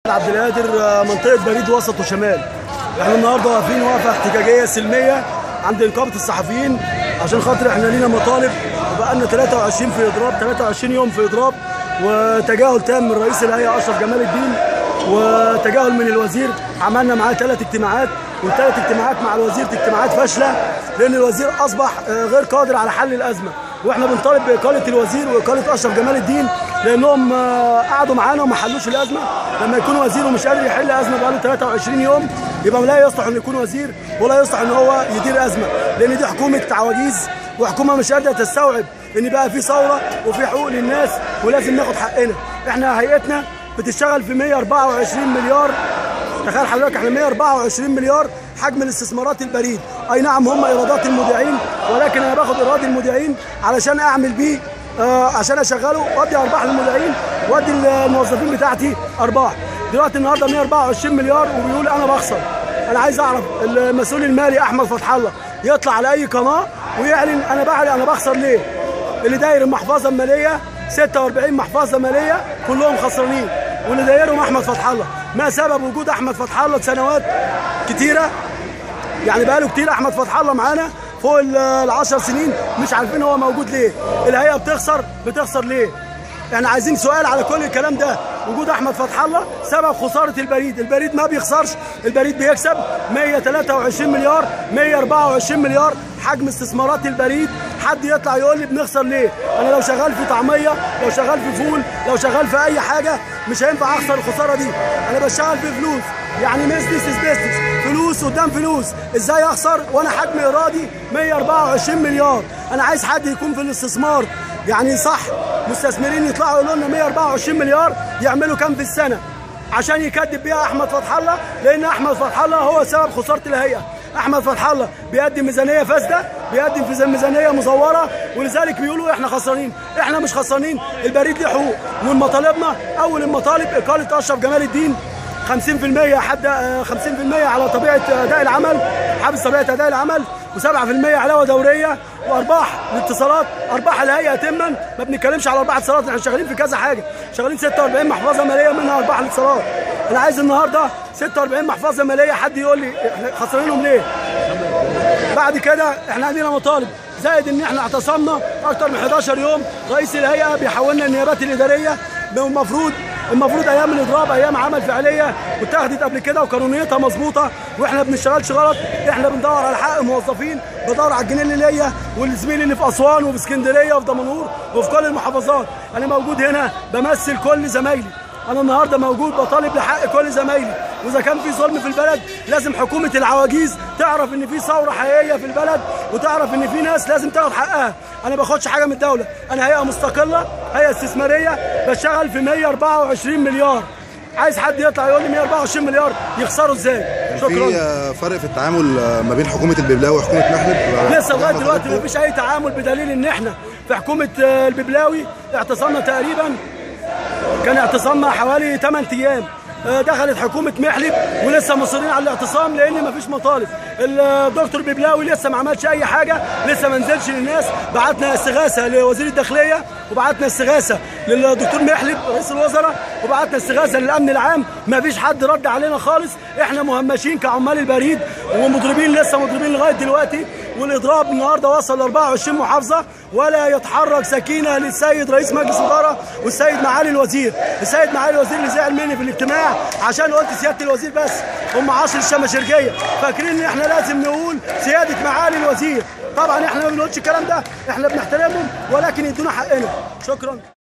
عبد القادر منطقه بريد وسط وشمال احنا النهارده واقفين وقفه احتجاجيه سلميه عند نقابه الصحفيين عشان خاطر احنا لينا مطالب وبقالنا 23 في اضراب 23 يوم في اضراب وتجاهل تام من رئيس الهيئه اشرف جمال الدين وتجاهل من الوزير عملنا معاه ثلاث اجتماعات والثلاث اجتماعات مع الوزير اجتماعات فاشله لان الوزير اصبح غير قادر على حل الازمه واحنا بنطالب باقاله الوزير واقاله اشرف جمال الدين لانهم قعدوا معانا وما حلوش الازمه لما يكون وزير ومش قادر يحل ازمه بقاله 23 يوم يبقى لا يصلح انه يكون وزير ولا يصلح ان هو يدير ازمه لان دي حكومه عواجيز وحكومه مش قادره تستوعب ان بقى في ثوره وفي حقوق للناس ولازم ناخد حقنا احنا هيئتنا بتشتغل في 124 مليار تخيل حضرتك احنا 124 مليار حجم الاستثمارات البريد اي نعم هم ايرادات المذيعين ولكن انا باخد ايراد المذيعين علشان اعمل بيه آه عشان اشغله وادي ارباح للمذيعين وادي الموظفين بتاعتي ارباح دلوقتي النهارده 124 مليار وبيقول انا بخسر انا عايز اعرف المسؤول المالي احمد فتح الله يطلع على اي قناه ويعلن انا بعلن انا بخسر ليه اللي داير المحفظه الماليه 46 محفظه ماليه كلهم خسرانين واللي دايرهم احمد فتح الله ما سبب وجود احمد فتح الله سنوات كتيره يعني بقاله كتير احمد فتح الله معانا فوق ال 10 سنين مش عارفين هو موجود ليه الهيئه بتخسر بتخسر ليه احنا عايزين سؤال على كل الكلام ده وجود احمد فتح الله سبب خساره البريد البريد ما بيخسرش البريد بيكسب 123 مليار 124 مليار حجم استثمارات البريد حد يطلع يقول لي بنخسر ليه انا لو شغال في طعميه لو شغال في فول لو شغال في اي حاجه مش هينفع اخسر الخساره دي انا بشتغل في فلوس يعني بيزنس از بيزنس فلوس قدام فلوس ازاي اخسر وانا حجم ايرادي 124 مليار انا عايز حد يكون في الاستثمار يعني صح مستثمرين يطلعوا يقولوا لنا 124 مليار يعملوا كام في السنه عشان يكذب بيها احمد فتح الله لان احمد فتح الله هو سبب خساره الهيئه احمد فتح الله بيقدم ميزانيه فاسده بيقدم في ميزانيه مزوره ولذلك بيقولوا احنا خسرانين احنا مش خسرانين البريد له حقوق ومطالبنا اول المطالب اقاله اشرف جمال الدين 50% حد 50% على طبيعه اداء العمل حبس طبيعه اداء العمل و7% علاوه دوريه وارباح الاتصالات ارباح الهيئه تما ما بنتكلمش على ارباح اتصالات احنا شغالين في كذا حاجه شغالين 46 محفظه ماليه منها ارباح الاتصالات انا عايز النهارده 46 محفظه ماليه حد يقول لي احنا خسرانهم ليه بعد كده احنا عندنا مطالب زائد ان احنا اعتصمنا اكتر من 11 يوم رئيس الهيئه بيحولنا النيابات الاداريه المفروض المفروض ايام الاضراب ايام عمل فعليه واتخذت قبل كده وقانونيتها مظبوطه واحنا ما بنشتغلش غلط احنا بندور على حق الموظفين بدور على الجنيه اللي ليا والزميل اللي في اسوان وفي اسكندريه وفي دمنهور وفي كل المحافظات انا موجود هنا بمثل كل زمايلي انا النهارده موجود بطالب لحق كل زمايلي واذا كان في ظلم في البلد لازم حكومه العواجيز تعرف ان في ثوره حقيقيه في البلد وتعرف ان في ناس لازم تاخد حقها انا ما باخدش حاجه من الدوله انا هيئه مستقله هيئه استثماريه بشتغل في 124 مليار عايز حد يطلع يقول لي 124 مليار يخسروا ازاي شكرا في فرق في التعامل ما بين حكومه الببلاوي وحكومه محلب لسه لغايه دلوقتي ما فيش اي تعامل بدليل ان احنا في حكومه الببلاوي اعتصمنا تقريبا كان اعتصامنا حوالي 8 ايام دخلت حكومه محلب ولسه مصرين على الاعتصام لان مفيش مطالب الدكتور ببلاوي لسه ما عملش اي حاجه لسه ما نزلش للناس بعتنا استغاثه لوزير الداخليه وبعتنا استغاثه للدكتور محلب رئيس الوزراء وبعتنا استغاثه للامن العام ما فيش حد رد علينا خالص احنا مهمشين كعمال البريد ومضربين لسه مضربين لغايه دلوقتي والاضراب النهارده وصل ل 24 محافظه ولا يتحرك سكينه للسيد رئيس مجلس الاداره والسيد معالي الوزير السيد معالي الوزير اللي زعل مني في الاجتماع عشان قلت سياده الوزير بس هم عشر الشماشرجيه فاكرين ان احنا لازم نقول سياده معالي الوزير طبعا احنا ما بنقولش الكلام ده احنا بنحترمهم ولكن يدونا حقنا شكرا